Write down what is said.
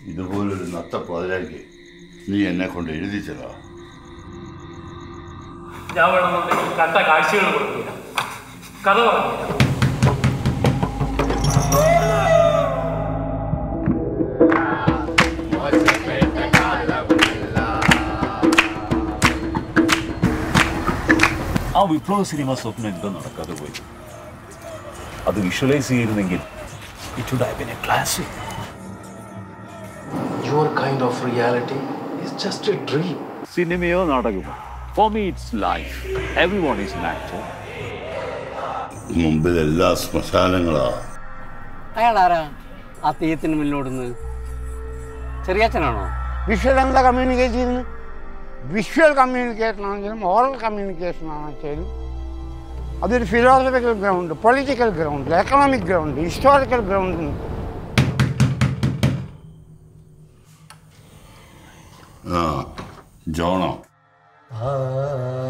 ഇതുപോലൊരു നത്ത പതിലാക്കി നീ എന്നെ കൊണ്ട് എഴുതിച്ചതാ ഞാൻ വേണമെന്നുണ്ടെങ്കിൽ കണ്ട കാഴ്ചകൾ കൊടുക്കില്ല കഥ പറഞ്ഞില്ല ആ വിപ്ലവ സിനിമ സ്വപ്നം എന്തോ നടക്കാതെ പോയി അത് വിഷ്വലൈസ് ചെയ്തിരുന്നെങ്കിൽ it would have been a classic Your kind of reality is just a dream. സിനിമയോ നാടകമോ for me it's life everyone is an actor മുമ്പിലെല്ലാ ശ്മശാനങ്ങളാ അയാൾ ആരാ ആ തെയ്യത്തിന് മുന്നോടുന്നത് ചെറിയച്ഛനാണോ വിഷ്വൽ എന്താ കമ്മ്യൂണിക്കേറ്റ് ചെയ്യുന്നത് വിഷ്വൽ കമ്മ്യൂണിക്കേഷൻ ആണെങ്കിലും ഓറൽ കമ്മ്യൂണിക്കേഷൻ ആണെങ്കിലും അതൊരു philosophical ground political ground economic ground historical ground ആ ജോണോ Ah